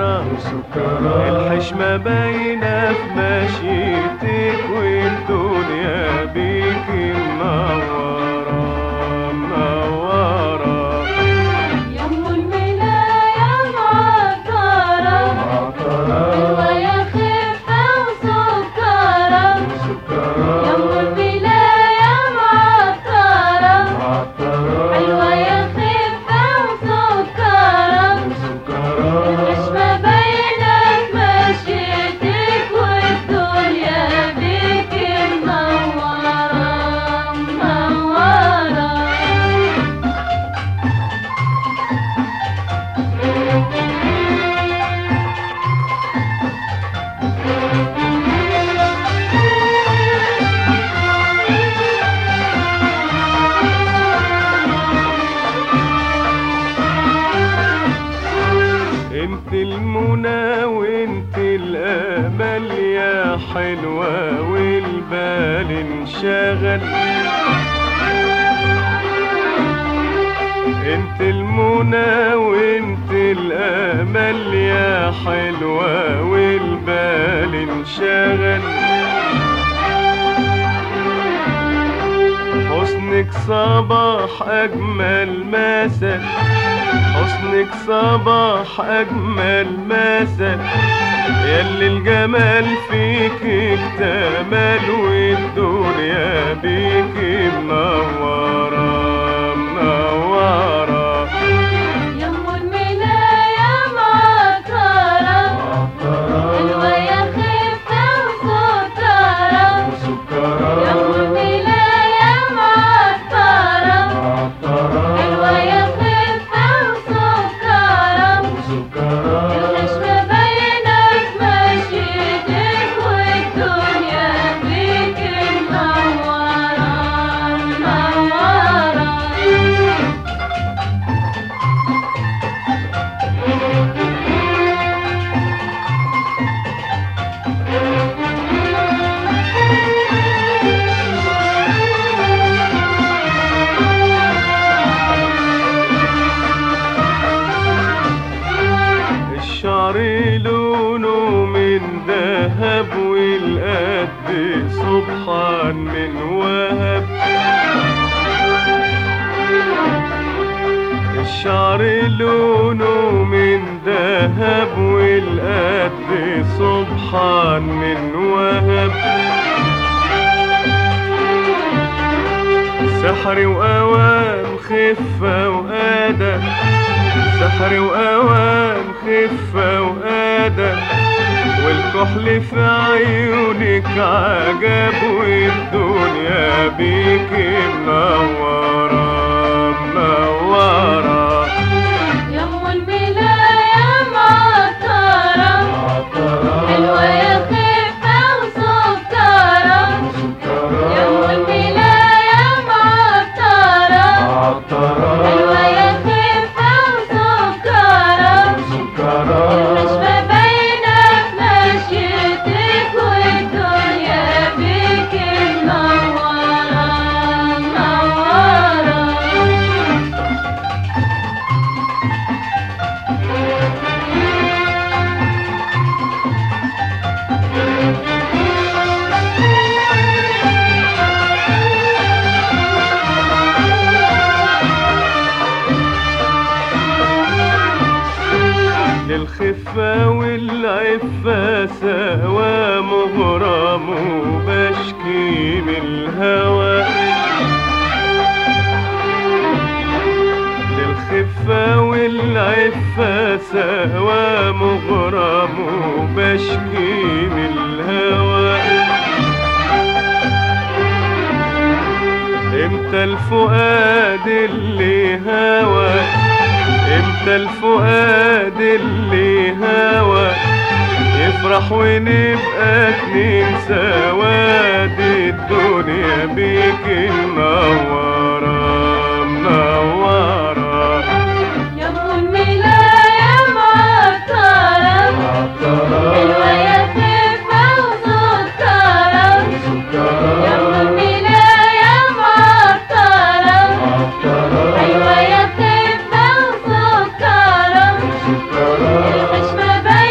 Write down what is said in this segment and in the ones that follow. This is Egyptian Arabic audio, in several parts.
معطرة الحشمة باينة في مشيتك والدنيا بيك منورة منورة يم الملاية معطرة حلوة يا خفة وسكرة يم الملاية معطرة حلوة يا خفة وسكرة الحشمة باينة في مشيتك والدنيا بيك منورة منورة انت المنى وانت الامل يا حلوة والبال انشغل انت المنى وانت الامل يا حلوة والبال انشغل حسنك صباح اجمل مثل حسنك صباح أجمل مثل يلي الجمال فيك اكتمل والدنيا بيك منورة منورة يم الملاية معطرة حلوة يا خفة وسكرة يم الملاية معطرة حلوة يا خفة وسكرة الحشمة باينة في مشيتك والدنيا بيك منورة منورة الشعر لونه من ذهب والقد سبحان من وهب الشعر لونه من ذهب والقد سبحان من وهب سحر وأوان خفة وأدب سحر وأوان خفة وأدب والكحل في عيونك عجب والدنيا بيك منورة منورة يم الملاية معطرة حلوة يا خفة وسكرة يم الملاية معطرة حلوة يا خفة وسكرة الحشمة باينة في مشيتك والدنيا بيك منورة منورة للخفة والعفة سوا مغرم وبشكي من الهوى للخفة والعفة سوا مغرم وبشكي من الهوى امتى الفؤاد اللي هوى امتى الفؤاد اللي هوى يفرح ونبقى اتنين سواد الدنيا بيك منورة منورة يم الملاية معطرة حلوة يا خفة وسكرة يم الملاية معطرة حلوة يا خفة وسكرة الحشمة باينة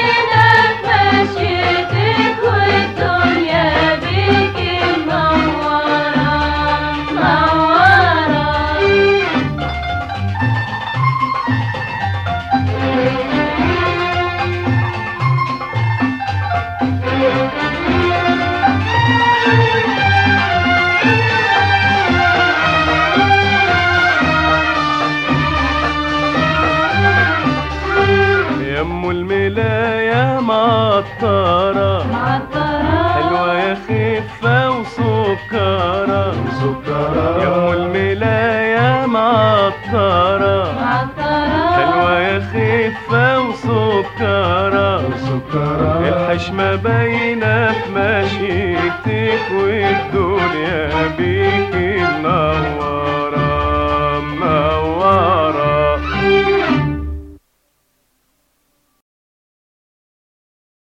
الملاية معطرة معطرة حلوة يا خفة وسكرة سكرة يا ام الملاية معطرة معطرة حلوة يا خفة وسكرة سكرة الحشمة باينة في مشيتك والدنيا بيك منورة